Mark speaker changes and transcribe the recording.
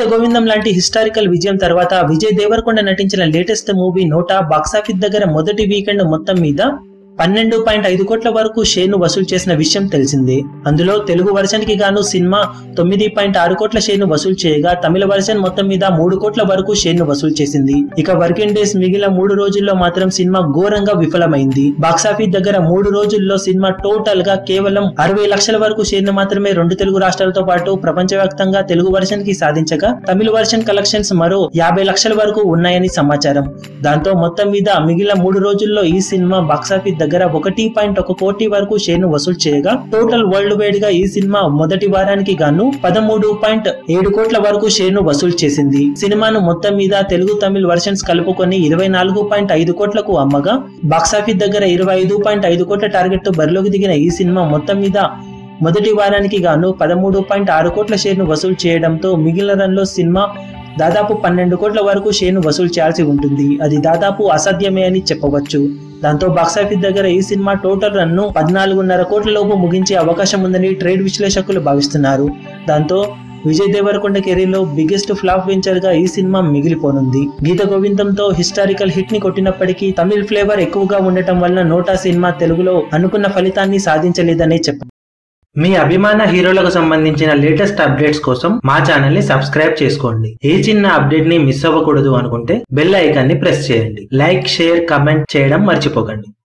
Speaker 1: గీత గోవిందం లాంటి హిస్టారికల్ విజయం తర్వాత విజయ్ దేవరకొండ నటించిన లేటెస్ట్ మూవీ నోటా బాక్సాఫీస్ దగ్గర మొదటి వీకెండ్ మొత్తం మీద పన్నెండు పాయింట్ ఐదు కోట్ల వరకు షేర్ను వసూలు చేసిన విషయం తెలిసిందే అందులో తెలుగు వర్షన్ కి గాను సినిమా తొమ్మిది పాయింట్ ఆరు కోట్ల షేర్ను వసూలు చేయగా తమిళ వర్షన్ మొత్తం మీద మూడు కోట్ల వరకు షేర్ను వసూలు చేసింది ఇక వర్కింగ్ డేస్ మిగిలిన మూడు రోజుల్లో మాత్రం సినిమా ఘోరంగా విఫలమైంది బాక్సాఫీస్ దగ్గర మూడు రోజుల్లో సినిమా టోటల్ గా కేవలం అరవై లక్షల వరకు షేర్ను మాత్రమే రెండు తెలుగు రాష్ట్రాలతో పాటు ప్రపంచవ్యాప్తంగా తెలుగు వర్షన్ కి సాధించగా తమిళ వర్షన్ కలెక్షన్స్ మరో యాభై లక్షల వరకు ఉన్నాయని సమాచారం దాంతో మొత్తం మీద మిగిలిన మూడు రోజుల్లో ఈ సినిమా బాక్సాఫీస్ దగ్గర ఒకటి పాయింట్ ఒక కోటి వరకు షేర్ను వసూలు చేయగా టోటల్ వరల్డ్ వైడ్ గా ఈ సినిమా మొదటి వారానికి గాను పదమూడు పాయింట్ ఏడు కోట్ల వరకు షేర్ను వసూలు చేసింది సినిమాను మొత్తం మీద తెలుగు తమిళ్ వర్షన్స్ కలుపుకొని ఇరవై నాలుగు పాయింట్ ఐదు కోట్లకు అమ్మగా బాక్సాఫీస్ దగ్గర ఇరవై ఐదు పాయింట్ ఐదు కోట్ల టార్గెట్ తో బరిలోకి దిగిన ఈ సినిమా మొత్తం మీద మొదటి వారానికి గాను పదమూడు పాయింట్ ఆరు కోట్ల షేర్ను వసూలు చేయడంతో మిగిలిన రన్లో సినిమా దాదాపు పన్నెండు కోట్ల వరకు షేర్ను వసూలు చేయాల్సి ఉంటుంది అది దాదాపు అసాధ్యమే అని చెప్పవచ్చు దాంతో బాక్సాఫీస్ దగ్గర ఈ సినిమా టోటల్ రన్ను పద్నాలుగున్నర కోట్ల లోపు ముగించే అవకాశం ఉందని ట్రేడ్ విశ్లేషకులు భావిస్తున్నారు దాంతో విజయ్ దేవరకొండ కెరీర్ లో బిగ్గెస్ట్ ఫ్లాప్ వెంచర్ గా ఈ సినిమా మిగిలిపోనుంది గీత గోవిందంతో హిస్టారికల్ హిట్ ని కొట్టినప్పటికీ తమిళ్ ఫ్లేవర్ ఎక్కువగా ఉండటం వల్ల నోటా సినిమా తెలుగులో అనుకున్న ఫలితాన్ని సాధించలేదనే చెప్పారు మీ అభిమాన హీరోలకు సంబంధించిన లేటెస్ట్ అప్డేట్స్ కోసం మా ఛానల్ ని సబ్స్క్రైబ్ చేసుకోండి ఏ చిన్న అప్డేట్ ని మిస్ అవ్వకూడదు అనుకుంటే బెల్ ఐకాన్ ని ప్రెస్ చేయండి లైక్ షేర్ కమెంట్ చేయడం మర్చిపోకండి